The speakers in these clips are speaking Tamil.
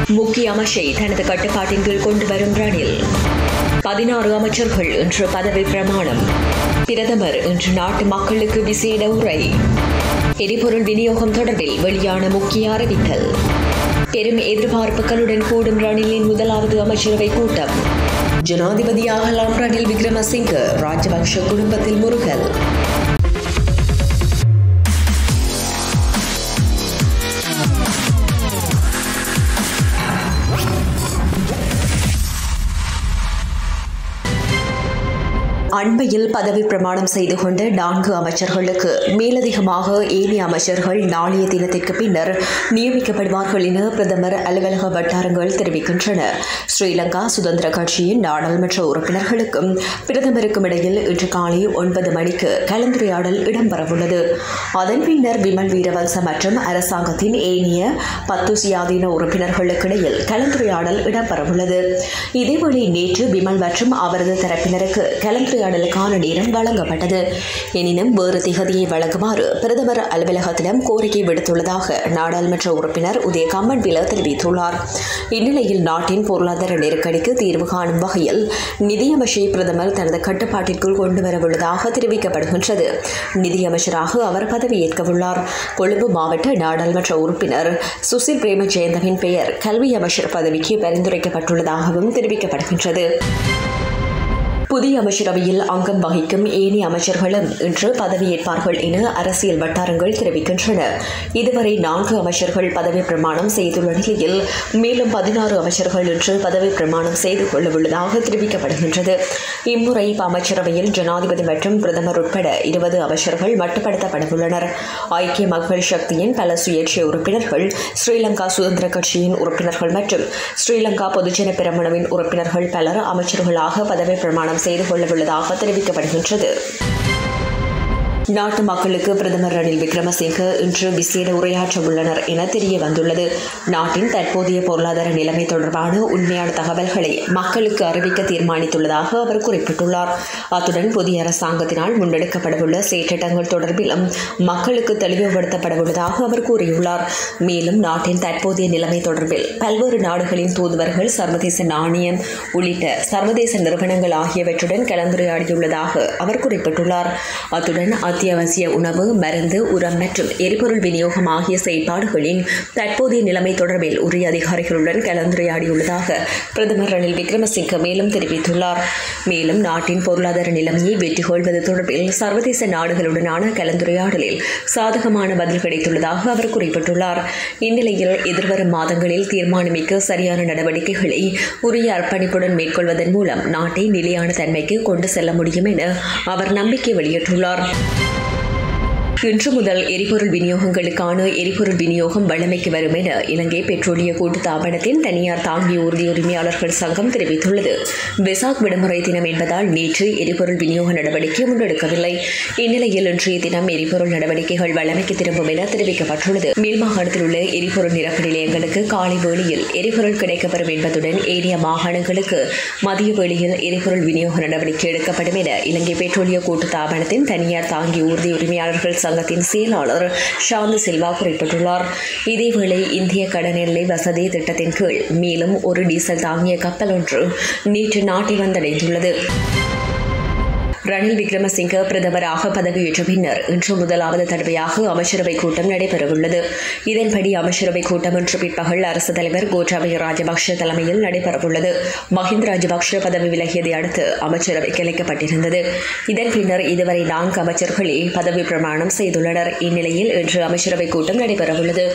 முக்கிய அமைச்சை தனது கட்டுப்பாட்டின் கீழ் கொண்டு வரும் ரணில் பதினாறு அமைச்சர்கள் இன்று பதவி பிரமாணம் பிரதமர் இன்று நாட்டு மக்களுக்கு விசேட உரை எரிபொருள் விநியோகம் தொடர்பில் வெளியான முக்கிய அறிவித்தல் பெரும் எதிர்பார்ப்புகளுடன் கூடும் ரணிலின் முதலாவது அமைச்சரவை கூட்டம் ஜனாதிபதியாகலாம் ரணில் விக்ரமசிங்க ராஜபக்ஷ குடும்பத்தில் முருகல் அண்மையில் பதவி பிரமாணம் செய்து கொண்ட நான்கு அமைச்சர்களுக்கு மேலதிகமாக ஏனைய அமைச்சர்கள் நாளைய தினத்திற்கு பின்னர் நியமிக்கப்படுவார்கள் என பிரதமர் அலுவலக வட்டாரங்கள் தெரிவிக்கின்றன ஸ்ரீலங்கா சுதந்திர கட்சியின் நாடாளுமன்ற உறுப்பினர்களுக்கும் பிரதமருக்கும் இடையில் இன்று காலை ஒன்பது மணிக்கு கலந்துரையாடல் இடம்பெறவுள்ளது அதன் பின்னர் விமல் வீரவல்ச மற்றும் அரசாங்கத்தின் ஏனைய பத்து சுயாதீன உறுப்பினர்களுக்கு இடையில் கலந்துரையாடல் இடம்பெறவுள்ளது இதேவேளை நேற்று விமல் மற்றும் அவரது தரப்பினருக்கு கலந்துரையாடல் உரையாடலுக்கான நேரம் வழங்கப்பட்டது எனினும் வேறு திகதியை வழங்குமாறு பிரதமர் அலுவலகத்திடம் கோரிக்கை விடுத்துள்ளதாக நாடாளுமன்ற உறுப்பினர் உதய கம்மன்பில தெரிவித்துள்ளார் இந்நிலையில் நாட்டின் பொருளாதார நெருக்கடிக்கு தீர்வு காணும் வகையில் நிதியமைச்சை பிரதமர் தனது கட்டுப்பாட்டிற்குள் கொண்டு வரவுள்ளதாக தெரிவிக்கப்படுகின்றது நிதியமைச்சராக அவர் பதவியேற்கவுள்ளார் கொழும்பு மாவட்ட நாடாளுமன்ற உறுப்பினர் சுசில் பிரேமஜெயந்தவின் பெயர் கல்வி அமைச்சர் பதவிக்கு பரிந்துரைக்கப்பட்டுள்ளதாகவும் தெரிவிக்கப்படுகின்றது புதிய அமைச்சரவையில் அங்கம் வகிக்கும் ஏனைய அமைச்சர்களும் இன்று பதவியேற்பார்கள் என அரசியல் வட்டாரங்கள் தெரிவிக்கின்றன இதுவரை நான்கு அமைச்சர்கள் பதவி பிரமாணம் செய்துள்ள நிலையில் மேலும் பதினாறு அமைச்சர்கள் இன்று பதவி பிரமாணம் செய்து கொள்ளவுள்ளதாக தெரிவிக்கப்படுகின்றது இம்முறை அமைச்சரவையில் ஜனாதிபதி மற்றும் பிரதமர் உட்பட இருபது அமைச்சர்கள் மட்டுப்படுத்தப்படவுள்ளனர் ஐக்கிய மக்கள் சக்தியின் பல சுயேட்சை உறுப்பினர்கள் ஸ்ரீலங்கா சுதந்திர கட்சியின் உறுப்பினர்கள் மற்றும் ஸ்ரீலங்கா பொதுஜன பெரமுனவின் உறுப்பினர்கள் பலர் அமைச்சர்களாக பதவி பிரமாணம் செய்து கொள்ளவுள்ளதாக தெரிவிக்கப்படுகின்றது நாட்டு மக்களுக்கு பிரதமர் ரணில் விக்ரமசிங்க இன்று விசேட உரையாற்ற உள்ளனர் என தெரிய வந்துள்ளது நாட்டின் தற்போதைய பொருளாதார நிலைமை தொடர்பான உண்மையான தகவல்களை மக்களுக்கு அறிவிக்க தீர்மானித்துள்ளதாக அவர் குறிப்பிட்டுள்ளார் அத்துடன் புதிய அரசாங்கத்தினால் முன்னெடுக்கப்படவுள்ள செயற்றிட்டங்கள் தொடர்பிலும் மக்களுக்கு தெளிவுபடுத்தப்படவுள்ளதாக அவர் கூறியுள்ளார் மேலும் நாட்டின் தற்போதைய நிலைமை தொடர்பில் பல்வேறு நாடுகளின் தூதுவர்கள் சர்வதேச நாணயம் உள்ளிட்ட சர்வதேச நிறுவனங்கள் ஆகியவற்றுடன் கலந்துரையாடியுள்ளதாக அவர் குறிப்பிட்டுள்ளார் அத்துடன் அத்தியாவசிய உணவு மருந்து உரம் மற்றும் எரிபொருள் விநியோகம் ஆகிய செயற்பாடுகளின் தற்போதைய நிலைமை தொடர்பில் உரிய அதிகாரிகளுடன் கலந்துரையாடியுள்ளதாக பிரதமர் ரணில் விக்ரமசிங்க மேலும் தெரிவித்துள்ளார் மேலும் நாட்டின் பொருளாதார நிலைமையை வெற்றி கொள்வது தொடர்பில் சர்வதேச நாடுகளுடனான கலந்துரையாடலில் சாதகமான பதில் கிடைத்துள்ளதாக அவர் குறிப்பிட்டுள்ளார் இந்நிலையில் எதிர்வரும் மாதங்களில் தீர்மானமிக்க சரியான நடவடிக்கைகளை உரிய அர்ப்பணிப்புடன் மேற்கொள்வதன் மூலம் நாட்டை நிலையான தன்மைக்கு கொண்டு செல்ல முடியும் என அவர் நம்பிக்கை வெளியிட்டுள்ளார் இன்று முதல் எரிபொருள் விநியோகங்களுக்கான எரிபொருள் விநியோகம் வழமைக்கு வரும் என இலங்கை பெட்ரோலிய கூட்டுத்தாபனத்தின் தனியார் தாங்கி ஊர்தி உரிமையாளர்கள் சங்கம் தெரிவித்துள்ளது வெசாக் விடுமுறை தினம் என்பதால் நேற்று எரிபொருள் விநியோக நடவடிக்கை முன்னெடுக்கவில்லை இந்நிலையில் இன்றைய தினம் எரிபொருள் நடவடிக்கைகள் வழமைக்கு திரும்பும் என தெரிவிக்கப்பட்டுள்ளது மேல் மாகாணத்தில் உள்ள எரிபொருள் நிரப்பு நிலையங்களுக்கு காலை வேளையில் எரிபொருள் கிடைக்கப்பெறும் என்பதுடன் ஏனைய மாகாணங்களுக்கு மதிய வேளையில் எரிபொருள் விநியோக நடவடிக்கை எடுக்கப்படும் என இலங்கை பெட்ரோலிய கூட்டுத்தாபனத்தின் தனியார் தாங்கி ஊர்தி உரிமையாளர்கள் சங்கத்தின் செயலாளர் சாந்தி சில்வா குறிப்பிட்டுள்ளார் இதேவேளை இந்திய கடனெல்லை வசதி திட்டத்தின் கீழ் மேலும் ஒரு டீசல் தாங்கிய கப்பல் ஒன்று நேற்று நாட்டை வந்தடைந்துள்ளது ரணில் விக்ரமசிங்க பிரதமராக பதவியேற்ற பின்னர் இன்று முதலாவது தடவையாக அமைச்சரவை கூட்டம் நடைபெறவுள்ளது இதன்படி அமைச்சரவை கூட்டம் இன்று பிற்பகல் அரசு தலைவர் கோட்டாபய ராஜபக்ஷ தலைமையில் நடைபெறவுள்ளது மஹிந்த ராஜபக்ஷ பதவி விலகியதை அடுத்து அமைச்சரவை கிளைக்கப்பட்டிருந்தது இதன் பின்னர் இதுவரை நான்கு அமைச்சர்களே பதவி பிரமாணம் செய்துள்ளனர் இந்நிலையில் இன்று அமைச்சரவை கூட்டம் நடைபெறவுள்ளது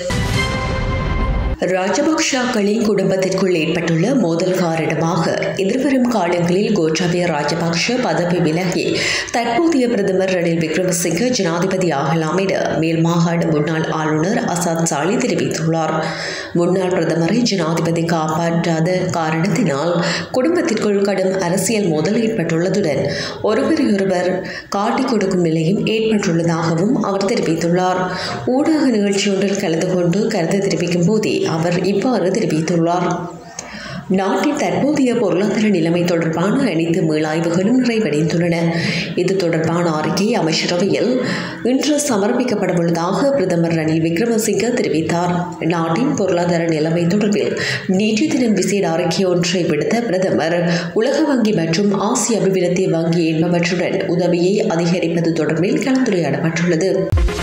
ராஜபக்ஷாக்களின் குடும்பத்திற்குள் ஏற்பட்டுள்ள மோதல் காரணமாக எதிர்வரும் காலங்களில் கோட்டாபய ராஜபக்ஷ பதவி விலகி தற்போதைய பிரதமர் ரணில் விக்ரமசிங்க ஜனாதிபதி ஆகலாம் என மேல் மாகாண முன்னாள் ஆளுநர் அசாத் சாலி தெரிவித்துள்ளார் முன்னாள் பிரதமரை ஜனாதிபதி காப்பாற்றாத காரணத்தினால் குடும்பத்திற்குள் கடும் அரசியல் மோதல் ஏற்பட்டுள்ளதுடன் ஒருவரையொருவர் காட்டிக் கொடுக்கும் நிலையும் ஏற்பட்டுள்ளதாகவும் அவர் தெரிவித்துள்ளார் ஊடக நிகழ்ச்சியொன்றில் கலந்து கொண்டு கருத்து தெரிவிக்கும் போதே அவர் இவ்வாறு தெரிவித்துள்ளார் நாட்டின் தற்போதைய பொருளாதார நிலைமை தொடர்பான அனைத்து மீளாய்வுகளும் நிறைவடைந்துள்ளன இது தொடர்பான அறிக்கை அமைச்சரவையில் இன்று சமர்ப்பிக்கப்படவுள்ளதாக பிரதமர் ரணில் விக்ரமசிங்க தெரிவித்தார் நாட்டின் பொருளாதார நிலைமை தொடர்பில் நேற்று தினம் விசேட அறிக்கை ஒன்றை விடுத்த பிரதமர் உலக வங்கி மற்றும் ஆசிய அபிவிருத்தி வங்கி என்பவற்றுடன் உதவியை அதிகரிப்பது தொடர்பில் கலந்துரையாடப்பட்டுள்ளது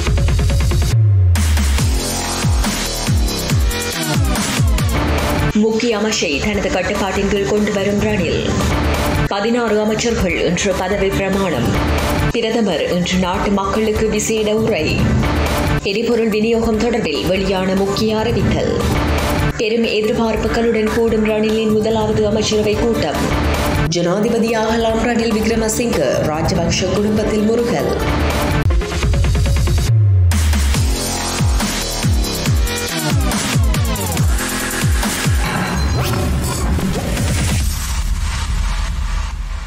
முக்கிய அமைச்சை தனது கட்டுப்பாட்டின் கீழ் கொண்டு வரும் ரணில் பதினாறு அமைச்சர்கள் இன்று பதவி பிரமாணம் பிரதமர் இன்று நாட்டு மக்களுக்கு விசேட உரை எரிபொருள் விநியோகம் தொடர்பில் வெளியான முக்கிய அறிவித்தல் பெரும் எதிர்பார்ப்புகளுடன் கூடும் ரணிலின் முதலாவது அமைச்சரவை கூட்டம் ஜனாதிபதியாகலாம் ரணில் விக்ரமசிங்க ராஜபக்ஷ குடும்பத்தில் முருகல்